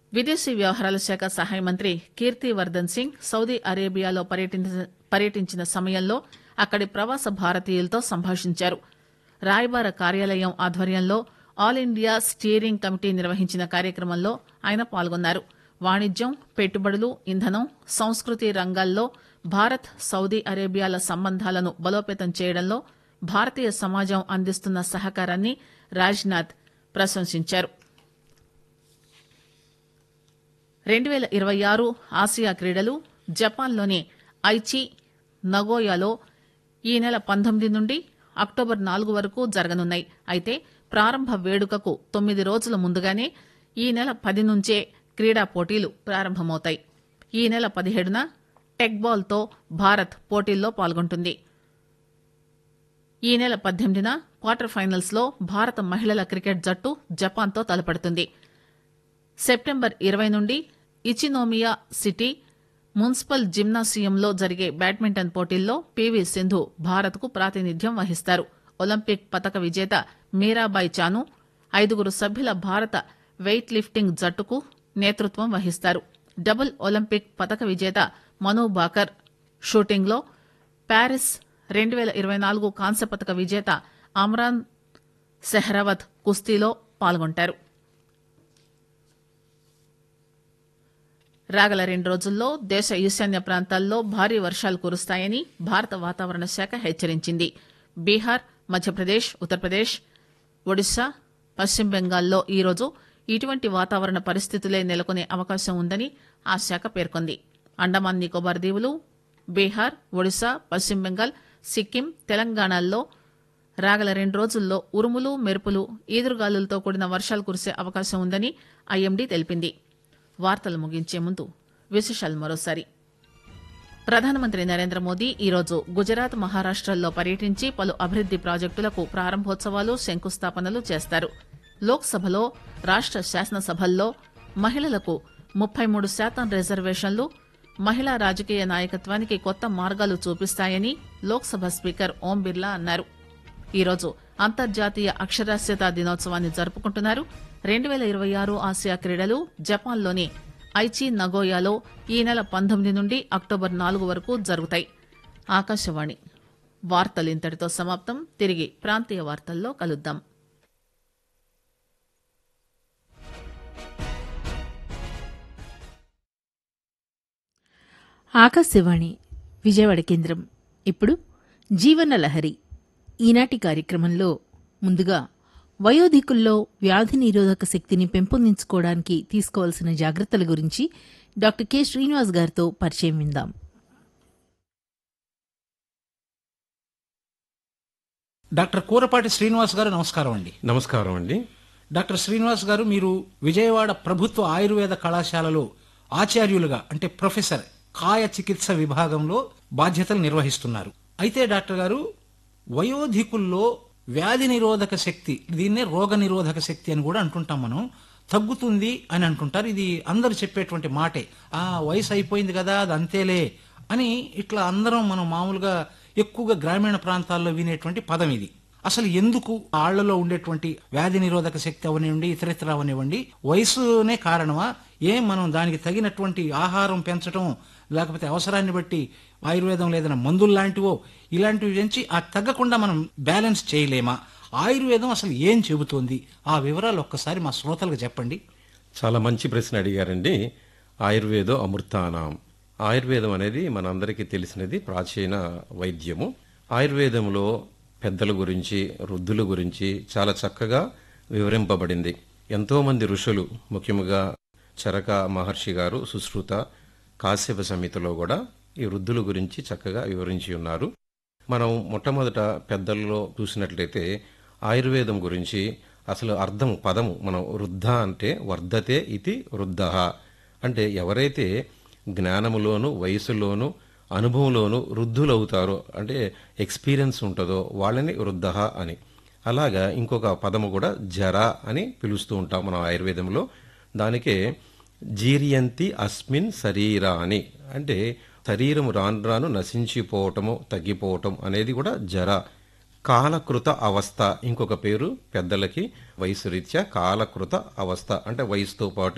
విదేశీ వ్యవహారాల శాఖ సహాయ మంత్రి కీర్తివర్దన్ సింగ్ సౌదీ అరేబియాలో పర్యటించిన పర్యటించిన సమయంలో అక్కడి ప్రవాస భారతీయులతో సంభాషించారు రాయబార కార్యాలయం ఆధ్వర్యంలో ఆల్ ఇండియా స్టీరింగ్ కమిటీ నిర్వహించిన కార్యక్రమంలో ఆయన పాల్గొన్నారు వాణిజ్యం పెట్టుబడులు ఇంధనం సంస్కృతి రంగాల్లో భారత్ సౌదీ అరేబియాల సంబంధాలను బలోపేతం చేయడంలో భారతీయ సమాజం అందిస్తున్న సహకారాన్ని రాజ్నాథ్ ప్రశంసించారు రెండు పేల ఇరవై ఆరు ఆసియా క్రీడలు జపాన్లోని ఐచి నగోయాలో ఈ నెల పంతొమ్మిది నుండి అక్టోబర్ నాలుగు వరకు జరగనున్నాయి అయితే ప్రారంభ వేడుకకు తొమ్మిది రోజుల ముందుగానే ఈ నెల పది నుంచే క్రీడా పోటీలు ప్రారంభమవుతాయి ఈ నెల పదిహేడున టెక్ బాల్తో భారత్ పోటీల్లో పాల్గొంటుంది ఈ నెల పద్దెనిమిదిన క్వార్టర్ ఫైనల్స్ లో భారత మహిళల క్రికెట్ జట్టు జపాన్తో తలపడుతుంది సెప్టెంబర్ ఇరవై నుండి ఇచినోమియా సిటీ మున్సిపల్ జిమ్నాసియంలో జరిగే బ్యాడ్మింటన్ పోటీల్లో పీవీ సింధు భారత్కు ప్రాతినిధ్యం వహిస్తారు ఒలింపిక్ పతక విజేత మీరాబాయి చాను ఐదుగురు సభ్యుల భారత వెయిట్ లిఫ్టింగ్ జట్టుకు నేతృత్వం వహిస్తారు డబుల్ ఒలింపిక్ పతక విజేత మను బాకర్ షూటింగ్లో ప్యారిస్ రెండు పేల ఇరవై నాలుగు కాంస్య పతక విజేత అమ్రాన్ సెహ్రావత్ కుస్తీలో పాల్గొంటారు రాగల రెండు రోజుల్లో దేశ ఈశాన్య ప్రాంతాల్లో భారీ వర్షాలు కురుస్తాయని భారత వాతావరణ శాఖ హెచ్చరించింది బీహార్ మధ్యప్రదేశ్ ఉత్తరప్రదేశ్ ఒడిశా పశ్చిమ బెంగాల్లో ఈరోజు ఇటువంటి వాతావరణ పరిస్థితులే నెలకొనే అవకాశం ఉందని ఆ శాఖ పేర్కొంది అండమాన్ నికోబార్ దీవులు బీహార్ ఒడిశా పశ్చిమ బెంగాల్ సిక్కిం తెలంగాణల్లో రాగల రెండు రోజుల్లో ఉరుములు మెరుపులు ఈదురుగాలులతో కూడిన వర్షాలు కురిసే అవకాశం ఉందని ఐఎండీ తెలిపింది వార్తలు ముగించే ముందు విశేషాలు మరోసారి ప్రధానమంత్రి నరేంద్ర మోదీ ఈరోజు గుజరాత్ మహారాష్టల్లో పర్యటించి పలు అభివృద్ది ప్రాజెక్టులకు ప్రారంభోత్సవాలు శంకుస్థాపనలు చేస్తారు లోక్సభలో రాష్ట శాసనసభల్లో మహిళలకు ముప్పై మూడు శాతం రిజర్వేషన్లు మహిళా రాజకీయ నాయకత్వానికి కొత్త మార్గాలు చూపిస్తాయని లోక్సభ స్పీకర్ ఓం బిర్లా అన్నారు ఈరోజు అంతర్జాతీయ అక్షరాస్యత దినోత్సవాన్ని జరుపుకుంటున్నారు రెండు పేల ఇరవై ఆరు ఆసియా క్రీడలు జపాన్లోని ఐచి నగోయాలో ఈ నెల పంతొమ్మిది నుండి అక్టోబర్ నాలుగు వరకు జరుగుతాయి ఆకాశవాణి వార్తలు ఇంతటితో సమాప్తం తిరిగి ప్రాంతీయ వార్తల్లో కలుద్దాం ఆకాశవాణి విజయవాడ కేంద్రం ఇప్పుడు జీవన లహరి ఈనాటి కార్యక్రమంలో ముందుగా వయోధికుల్లో వ్యాధి నిరోధక శక్తిని పెంపొందించుకోవడానికి తీసుకోవాల్సిన జాగ్రత్తల గురించి డాక్టర్ కె శ్రీనివాస్ గారితో పరిచయం విందాం డాక్టర్ కూరపాటి శ్రీనివాస్ గారు నమస్కారం అండి నమస్కారం అండి డాక్టర్ శ్రీనివాస్ గారు మీరు విజయవాడ ప్రభుత్వ ఆయుర్వేద కళాశాలలో ఆచార్యులుగా అంటే ప్రొఫెసర్ కాయ చికిత్స విభాగంలో బాధ్యతలు నిర్వహిస్తున్నారు అయితే డాక్టర్ గారు వయోధికుల్లో వ్యాధి నిరోధక శక్తి దీన్నే రోగ నిరోధక శక్తి అని కూడా అంటుంటాం మనం తగ్గుతుంది అని అంటుంటారు ఇది అందరు చెప్పేటువంటి మాటే ఆ వయసు అయిపోయింది కదా అది అంతేలే అని ఇట్లా అందరం మనం మామూలుగా ఎక్కువగా గ్రామీణ ప్రాంతాల్లో వినేటువంటి పదం ఇది అసలు ఎందుకు ఆళ్లలో ఉండేటువంటి వ్యాధి నిరోధక శక్తి అవనివ్వండి ఇతరితర అవనివ్వండి వయసునే కారణమా ఏం మనం దానికి తగినటువంటి ఆహారం పెంచడం లేకపోతే అవసరాన్ని బట్టి ఆయుర్వేదం లేదన్న మందులు లాంటివో ఇలాంటివి పెంచి ఆ తగ్గకుండా మనం బ్యాలెన్స్ చేయలేమా ఆయుర్వేదం అసలు ఏం చెబుతోంది ఆ వివరాలు ఒక్కసారి మా శ్రోతలకు చెప్పండి చాలా మంచి ప్రశ్న అడిగారండి ఆయుర్వేదో అమృతానాం ఆయుర్వేదం అనేది మనందరికీ తెలిసినది ప్రాచీన వైద్యము ఆయుర్వేదంలో పెద్దల గురించి వృద్ధుల గురించి చాలా చక్కగా వివరింపబడింది ఎంతోమంది ఋషులు ముఖ్యంగా చరక మహర్షి గారు సుశ్రుత కాశ్యప సమితిలో కూడా ఈ వృద్ధుల గురించి చక్కగా వివరించి ఉన్నారు మనం మొట్టమొదట పెద్దల్లో చూసినట్లయితే ఆయుర్వేదం గురించి అసలు అర్థం పదము మనం వృద్ధ అంటే వర్ధతే ఇది వృద్ధ అంటే ఎవరైతే జ్ఞానములోను వయసులోను అనుభవంలోను వృద్ధులవుతారో అంటే ఎక్స్పీరియన్స్ ఉంటుందో వాళ్ళని వృద్ధ అని అలాగా ఇంకొక పదము కూడా జర అని పిలుస్తూ ఉంటాం మనం ఆయుర్వేదంలో దానికే జీర్యంతి అస్మిన్ శరీరా అని అంటే శరీరం రాను రాను నశించిపోవటము తగ్గిపోవటం అనేది కూడా జర కాలకృత అవస్థ ఇంకొక పేరు పెద్దలకి వయసు రీత్యా కాలకృత అవస్థ అంటే వయసుతో పాటు